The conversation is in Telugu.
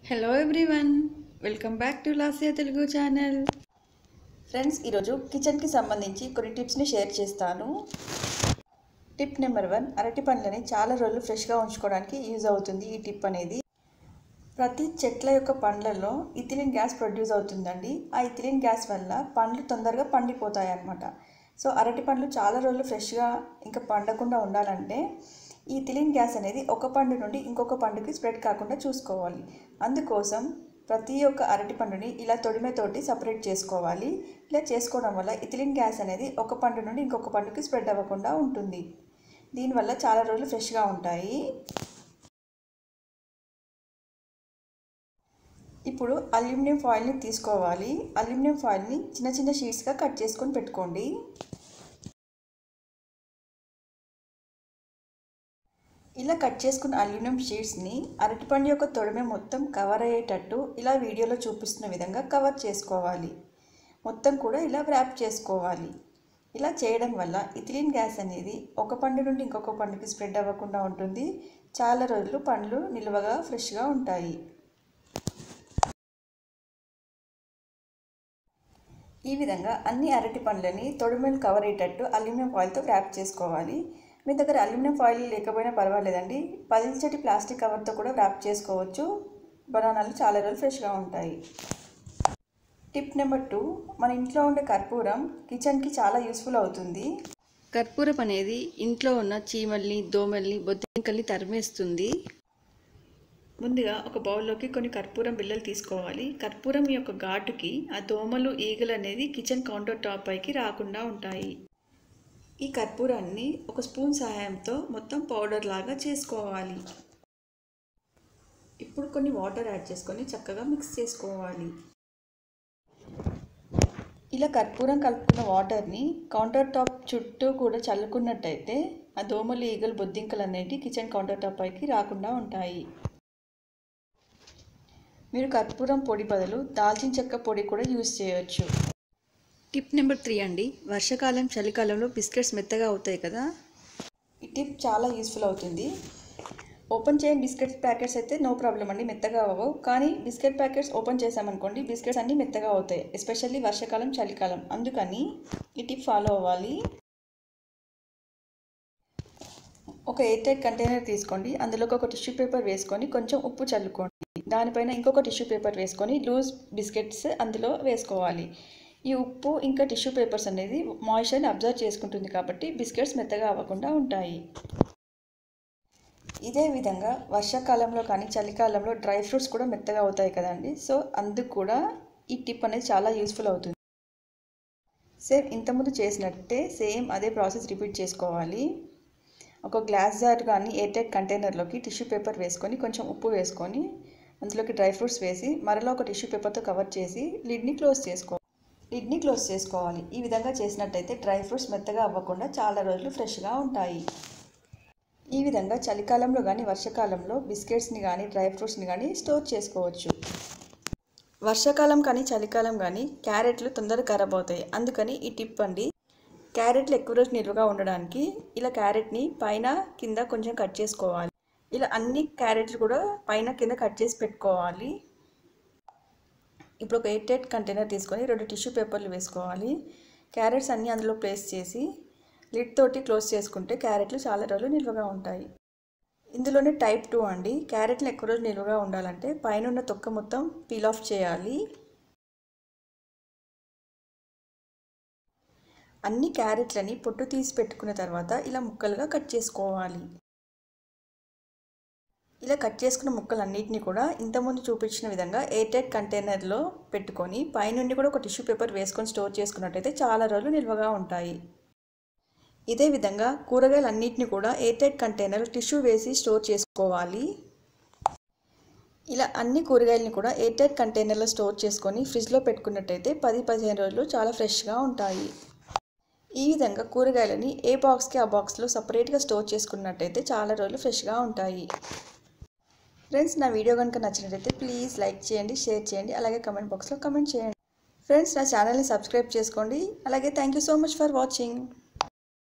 hello everyone welcome back to Lasya Telugu channel friends ఈరోజు కిచెన్కి సంబంధించి కొన్ని టిప్స్ని షేర్ చేస్తాను టిప్ నెంబర్ వన్ అరటి పండ్లని చాలా రోజులు ఫ్రెష్గా ఉంచుకోవడానికి యూజ్ అవుతుంది ఈ టిప్ అనేది ప్రతి చెట్ల యొక్క పండ్లలో ఇథిలిన్ గ్యాస్ ప్రొడ్యూస్ అవుతుందండి ఆ ఇథిలిన్ గ్యాస్ వల్ల పండ్లు తొందరగా పండిపోతాయి అన్నమాట సో అరటి పండ్లు చాలా రోజులు ఫ్రెష్గా ఇంకా పండకుండా ఉండాలంటే ఈ ఇథిలిన్ గ్యాస్ అనేది ఒక పండు నుండి ఇంకొక పండుకి స్ప్రెడ్ కాకుండా చూసుకోవాలి అందుకోసం ప్రతి ఒక్క అరటి పండుని ఇలా తొడిమెతోటి సపరేట్ చేసుకోవాలి ఇలా చేసుకోవడం వల్ల ఇథిలిన్ గ్యాస్ అనేది ఒక పండు నుండి ఇంకొక పండుకి స్ప్రెడ్ అవ్వకుండా ఉంటుంది దీనివల్ల చాలా రోజులు ఫ్రెష్గా ఉంటాయి ఇప్పుడు అల్యూమినియం ఫాయిల్ని తీసుకోవాలి అల్యూమినియం ఫాయిల్ని చిన్న చిన్న షీట్స్గా కట్ చేసుకొని పెట్టుకోండి ఇలా కట్ చేసుకున్న అల్యూమినియం షీట్స్ని అరటిపండు యొక్క తొడమే మొత్తం కవర్ అయ్యేటట్టు ఇలా వీడియోలో చూపిస్తున్న విధంగా కవర్ చేసుకోవాలి మొత్తం కూడా ఇలా వ్రాప్ చేసుకోవాలి ఇలా చేయడం వల్ల ఇథిలిన్ గ్యాస్ అనేది ఒక పండు నుండి ఇంకొక పండుకి స్ప్రెడ్ అవ్వకుండా ఉంటుంది చాలా రోజులు పండ్లు నిల్వగా ఫ్రెష్గా ఉంటాయి ఈ విధంగా అన్ని అరటి పండ్లని తొడిమెలు కవర్ అయ్యేటట్టు అల్యూమినియం ఫాయిల్తో ర్యాప్ చేసుకోవాలి మీ దగ్గర అల్యూమినియం ఫాయిల్ లేకపోయినా పర్వాలేదండి పదిల్చటి ప్లాస్టిక్ కవర్తో కూడా ర్యాప్ చేసుకోవచ్చు బనానాలు చాలా రోజులు ఫ్రెష్గా ఉంటాయి టిప్ నెంబర్ టూ మన ఇంట్లో ఉండే కర్పూరం కిచెన్కి చాలా యూస్ఫుల్ అవుతుంది కర్పూరం అనేది ఇంట్లో ఉన్న చీమల్ని దోమల్ని బొద్దింకల్ని తరిమేస్తుంది ముందుగా ఒక బౌల్లోకి కొన్ని కర్పూరం బిళ్ళలు తీసుకోవాలి కర్పూరం యొక్క ఘాటుకి ఆ దోమలు ఈగలు అనేది కిచెన్ కౌంటర్ టాప్ పైకి రాకుండా ఉంటాయి ఈ కర్పూరాన్ని ఒక స్పూన్ సహాయంతో మొత్తం పౌడర్ లాగా చేసుకోవాలి ఇప్పుడు కొన్ని వాటర్ యాడ్ చేసుకొని చక్కగా మిక్స్ చేసుకోవాలి ఇలా కర్పూరం కలుపుకున్న వాటర్ని కౌంటర్ టాప్ చుట్టూ కూడా చల్లుకున్నట్టయితే ఆ దోమలు ఈగలు బొద్దింకలు అనేవి కిచెన్ కౌంటర్ టాప్ పైకి రాకుండా ఉంటాయి మీరు కర్పూరం పొడి బదులు దాల్చిన చెక్క పొడి కూడా యూజ్ చేయవచ్చు టిప్ నెంబర్ త్రీ అండి వర్షాకాలం చలికాలంలో బిస్కెట్స్ మెత్తగా అవుతాయి కదా ఈ టిప్ చాలా యూస్ఫుల్ అవుతుంది ఓపెన్ చేయని బిస్కెట్స్ ప్యాకెట్స్ అయితే నో ప్రాబ్లం అండి మెత్తగా అవ్వవు కానీ బిస్కెట్ ప్యాకెట్స్ ఓపెన్ చేసామనుకోండి బిస్కెట్స్ అన్నీ మెత్తగా అవుతాయి ఎస్పెషల్లీ వర్షాకాలం చలికాలం అందుకని ఈ టిప్ ఫాలో అవ్వాలి ఒక ఎయిర్ టైట్ కంటైనర్ తీసుకోండి అందులోకి ఒక టిష్యూ పేపర్ వేసుకొని కొంచెం ఉప్పు చల్లుకోండి దానిపైన ఇంకొక టిష్యూ పేపర్ వేసుకొని లూజ్ బిస్కెట్స్ అందులో వేసుకోవాలి ఈ ఉప్పు ఇంకా టిష్యూ పేపర్స్ అనేది మాయిశ్చర్ని అబ్జర్వ్ చేసుకుంటుంది కాబట్టి బిస్కెట్స్ మెత్తగా అవ్వకుండా ఉంటాయి ఇదే విధంగా వర్షాకాలంలో కానీ చలికాలంలో డ్రై ఫ్రూట్స్ కూడా మెత్తగా అవుతాయి కదండి సో అందుకు కూడా ఈ టిప్ అనేది చాలా యూస్ఫుల్ అవుతుంది సేమ్ ఇంతకుముందు చేసినట్టే సేమ్ అదే ప్రాసెస్ రిపీట్ చేసుకోవాలి ఒక గ్లాస్ జార్ కానీ ఎయిర్టైట్ కంటైనర్లోకి టిష్యూ పేపర్ వేసుకొని కొంచెం ఉప్పు వేసుకొని అందులోకి డ్రై ఫ్రూట్స్ వేసి మరలా ఒక టిష్యూ పేపర్తో కవర్ చేసి లిడ్ని క్లోజ్ చేసుకోవాలి లిడ్ని క్లోజ్ చేసుకోవాలి ఈ విధంగా చేసినట్టయితే డ్రై ఫ్రూట్స్ మెత్తగా అవ్వకుండా చాలా రోజులు ఫ్రెష్గా ఉంటాయి ఈ విధంగా చలికాలంలో కానీ వర్షాకాలంలో బిస్కెట్స్ని కానీ డ్రై ఫ్రూట్స్ని కానీ స్టోర్ చేసుకోవచ్చు వర్షాకాలం కానీ చలికాలం కానీ క్యారెట్లు తొందరగా ఖరాబ్ అవుతాయి అందుకని ఈ టిప్ అండి క్యారెట్లు ఎక్కువ రోజు నిల్వగా ఉండడానికి ఇలా క్యారెట్ని పైన కింద కొంచెం కట్ చేసుకోవాలి ఇలా అన్ని క్యారెట్లు కూడా పైన కింద కట్ చేసి పెట్టుకోవాలి ఇప్పుడు ఒక ఎయిట్ ఎయిట్ కంటైనర్ తీసుకొని రెండు టిష్యూ పేపర్లు వేసుకోవాలి క్యారెట్స్ అన్నీ అందులో ప్లేస్ చేసి లిడ్ తోటి క్లోజ్ చేసుకుంటే క్యారెట్లు చాలా రోజులు నిల్వగా ఉంటాయి ఇందులోనే టైప్ టూ అండి క్యారెట్లు ఎక్కువ రోజు నిల్వగా ఉండాలంటే పైన ఉన్న తొక్క మొత్తం పీల్ ఆఫ్ చేయాలి అన్ని క్యారెట్లని పొట్టు తీసి పెట్టుకున్న తర్వాత ఇలా ముక్కలుగా కట్ చేసుకోవాలి ఇలా కట్ చేసుకున్న ముక్కలన్నిటిని కూడా ఇంతకుముందు చూపించిన విధంగా ఎయిర్టైట్ కంటైనర్లో పెట్టుకొని పైనుండి కూడా ఒక టిష్యూ పేపర్ వేసుకొని స్టోర్ చేసుకున్నట్టయితే చాలా రోజులు నిల్వగా ఉంటాయి ఇదే విధంగా కూరగాయలన్నిటిని కూడా ఎయిర్టైట్ కంటైనర్ టిష్యూ వేసి స్టోర్ చేసుకోవాలి ఇలా అన్ని కూరగాయలని కూడా ఎయిర్టైట్ కంటైనర్లో స్టోర్ చేసుకొని ఫ్రిడ్జ్లో పెట్టుకున్నట్టయితే పది పదిహేను రోజులు చాలా ఫ్రెష్గా ఉంటాయి ఈ విధంగా కూరగాయలని ఏ బాక్స్కి ఆ బాక్స్లో సపరేట్గా స్టోర్ చేసుకున్నట్టయితే చాలా రోజులు ఫ్రెష్గా ఉంటాయి ఫ్రెండ్స్ నా వీడియో కనుక నచ్చినట్లయితే ప్లీజ్ లైక్ చేయండి షేర్ చేయండి అలాగే కమెంట్ బాక్స్లో కమెంట్ చేయండి ఫ్రెండ్స్ నా ఛానల్ని సబ్స్క్రైబ్ చేసుకోండి అలాగే thank you so much for watching